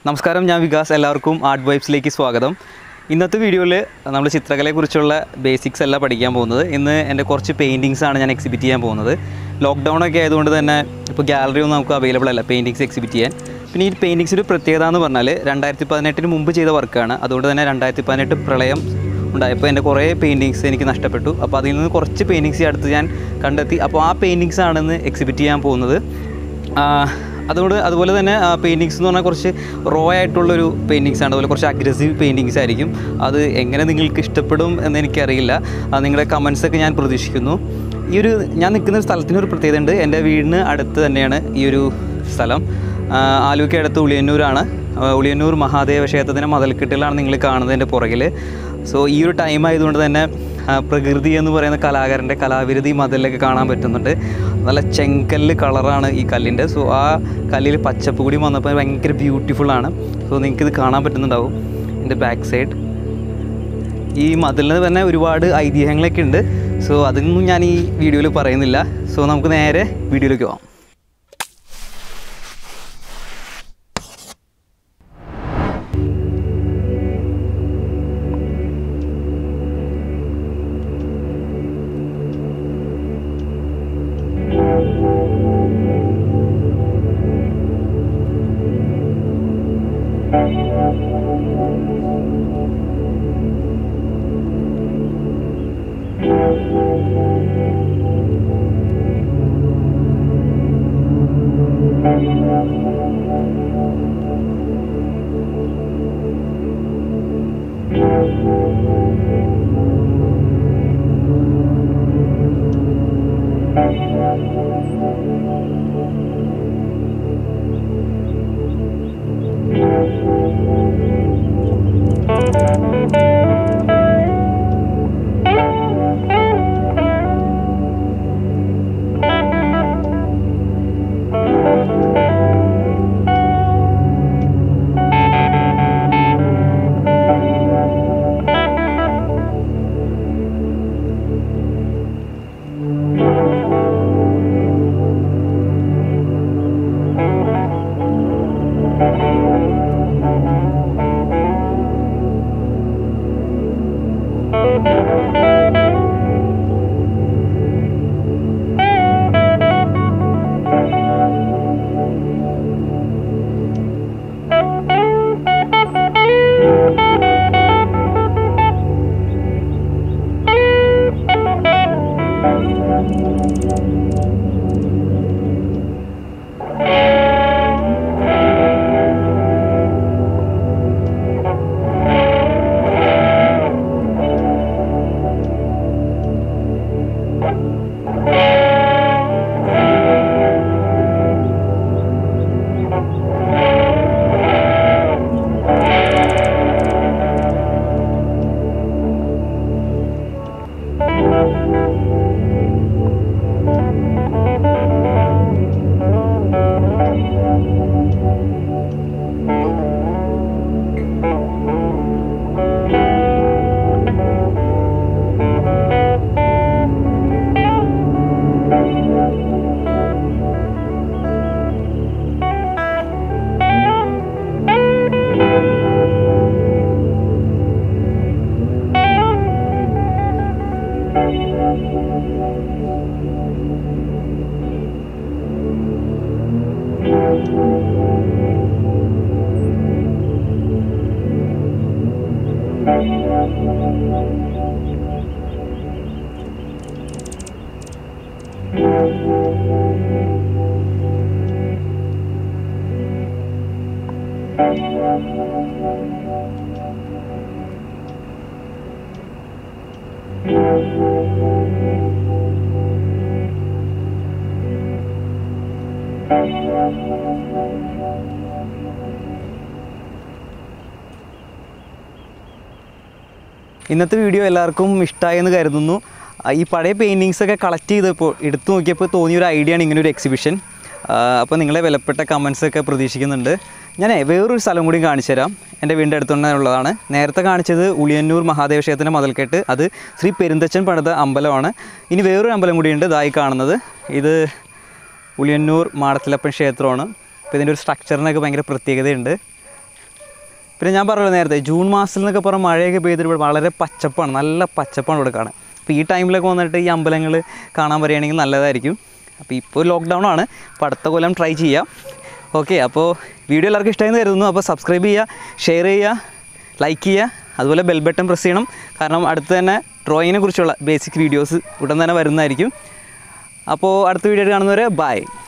നമസ്കാരം ഞാൻ വികാസ് എല്ലാവർക്കും ആർട്ട് വൈബ്സിലേക്ക് സ്വാഗതം ഇന്നത്തെ വീഡിയോയിൽ നമ്മൾ ചിത്രകലയെക്കുറിച്ചുള്ള ബേസിക്സ് അല്ല പഠിക്കാൻ പോകുന്നത് ഇന്ന് എൻ്റെ കുറച്ച് പെയിൻറ്റിങ്സ് ആണ് ഞാൻ എക്സിബിറ്റ് ചെയ്യാൻ പോകുന്നത് ലോക്ക്ഡൗൺ ഒക്കെ ആയതുകൊണ്ട് തന്നെ ഇപ്പോൾ ഗാലറി ഒന്നും നമുക്ക് അവൈലബിൾ അല്ല പെയിൻറ്റിങ്സ് എക്സിബിറ്റ് ചെയ്യാൻ പിന്നെ ഈ പെയിൻറ്റിങ്സിൻ്റെ ഒരു പ്രത്യേകത എന്ന് പറഞ്ഞാൽ രണ്ടായിരത്തി പതിനെട്ടിന് മുമ്പ് ചെയ്ത വർക്കാണ് അതുകൊണ്ട് തന്നെ രണ്ടായിരത്തി പതിനെട്ട് പ്രളയം ഉണ്ടായപ്പോൾ എൻ്റെ കുറേ പെയിൻറ്റിങ്സ് എനിക്ക് നഷ്ടപ്പെട്ടു അപ്പോൾ അതിൽ നിന്ന് കുറച്ച് പെയിൻറ്റിങ്സ് അടുത്ത് ഞാൻ കണ്ടെത്തി അപ്പോൾ ആ പെയിൻറ്റിങ്സ് ആണെന്ന് എക്സിബിറ്റ് ചെയ്യാൻ പോകുന്നത് ആ, അതുകൊണ്ട് അതുപോലെ തന്നെ പെയിൻറ്റിങ്സ് എന്ന് പറഞ്ഞാൽ കുറച്ച് റോ ആയിട്ടുള്ളൊരു പെയിൻറ്റിങ്സ് ആണ് അതുപോലെ കുറച്ച് അഗ്രസീവ് പെയിൻറ്റിങ്സ് ആയിരിക്കും അത് എങ്ങനെ നിങ്ങൾക്ക് ഇഷ്ടപ്പെടും എന്ന് എനിക്കറിയില്ല ആ, നിങ്ങളുടെ കമൻസ് ഒക്കെ ഞാൻ പ്രതീക്ഷിക്കുന്നു ഈ ഒരു ഞാൻ നിൽക്കുന്ന ഒരു സ്ഥലത്തിന് ഒരു പ്രത്യേകത ഉണ്ട് എൻ്റെ വീടിന് അടുത്ത് തന്നെയാണ് ഈ ഒരു സ്ഥലം ആ, ആലുവയ്ക്ക് അടുത്ത് ഉളിയന്നൂരാണ് ആ, ഉളിയന്നൂർ മഹാദേവ ക്ഷേത്രത്തിൻ്റെ മതിൽക്കെട്ടിലാണ് നിങ്ങൾ കാണുന്നതിൻ്റെ പുറകിൽ സോ ഈ ഒരു ടൈം ആയതുകൊണ്ട് തന്നെ ആ, പ്രകൃതി എന്ന് പറയുന്ന കലാകാരൻ്റെ കലാവിരുതി മതിലൊക്കെ കാണാൻ പറ്റുന്നുണ്ട് നല്ല ചെങ്കല്ല് കളറാണ് ഈ കല്ലിൻ്റെ സോ ആ കല്ലിൽ പച്ചപ്പ് കൂടി വന്നപ്പോൾ ഭയങ്കര ബ്യൂട്ടിഫുള്ളാണ് സോ നിങ്ങൾക്കിത് കാണാൻ പറ്റുന്നുണ്ടാവും എൻ്റെ ബാക്ക് സൈഡ് ഈ മതിലിന് തന്നെ ഒരുപാട് ഐതിഹ്യങ്ങളൊക്കെ ഉണ്ട് സോ അതൊന്നും ഞാൻ ഈ വീഡിയോയിൽ പറയുന്നില്ല സോ നമുക്ക് നേരെ വീഡിയോയിലേക്ക് പോകാം ഇന്നത്തെ വീഡിയോ എല്ലാവർക്കും ഇഷ്ടമായി എന്ന് കരുതുന്നു ആ, ഈ പഴയ പെയിൻറ്റിങ്സ് ഒക്കെ കളക്ട് ചെയ്തപ്പോൾ എടുത്തു നോക്കിയപ്പോൾ തോന്നിയ ഒരു ഐഡിയ ആണ് ഇങ്ങനെ ഒരു എക്സിബിഷൻ അപ്പോൾ നിങ്ങളെ വിലപ്പെട്ട കമൻസ് ഒക്കെ പ്രതീക്ഷിക്കുന്നുണ്ട് ഞാൻ വേറൊരു സ്ഥലം കൂടി കാണിച്ചു തരാം എൻ്റെ വീടിൻ്റെ അടുത്തുതന്നെ ഉള്ളതാണ് നേരത്തെ കാണിച്ചത് ഉളിയന്നൂർ മഹാദേവ ക്ഷേത്രത്തിൻ്റെ മതിൽക്കെട്ട് അത് ശ്രീ പെരുന്തച്ചൻ പണിത അമ്പലമാണ് ഇനി വേറൊരു അമ്പലം കൂടിയുണ്ട് ഇതായി കാണുന്നത് ഇത് ഉളിയന്നൂർ മാടത്തിലപ്പൻ ക്ഷേത്രമാണ് അപ്പോൾ ഇതിൻ്റെ ഒരു സ്ട്രക്ചറിനൊക്കെ ഭയങ്കര പ്രത്യേകതയുണ്ട് പിന്നെ ഞാൻ പറഞ്ഞല്ലോ നേരത്തെ ജൂൺ മാസത്തിൽ നിന്നൊക്കെ പറഞ്ഞാൽ മഴയൊക്കെ പെയ്തിട്ട് ഇവിടെ വളരെ പച്ചപ്പാണ് നല്ല പച്ചപ്പാണ് ഇവിടെ കാണാൻ അപ്പോൾ ഈ ടൈമിലൊക്കെ വന്നിട്ട് ഈ അമ്പലങ്ങൾ കാണാൻ പറയുകയാണെങ്കിൽ നല്ലതായിരിക്കും അപ്പോൾ ഇപ്പോൾ ലോക്ക്ഡൗൺ ആണ് അപ്പോൾ അടുത്ത കൊല്ലം ട്രൈ ചെയ്യാം ഓക്കെ അപ്പോൾ വീഡിയോ എല്ലാവർക്കും ഇഷ്ടമായി കരുതുന്നു അപ്പോൾ സബ്സ്ക്രൈബ് ചെയ്യുക ഷെയർ ചെയ്യുക ലൈക്ക് ചെയ്യുക അതുപോലെ ബെൽ ബട്ടൺ പ്രസ് ചെയ്യണം കാരണം അടുത്ത് തന്നെ ഡ്രോയിങ്ങിനെ കുറിച്ചുള്ള ബേസിക് വീഡിയോസ് ഉടൻ തന്നെ വരുന്നതായിരിക്കും അപ്പോൾ അടുത്ത വീഡിയോ കാണുന്നവരെ ബൈ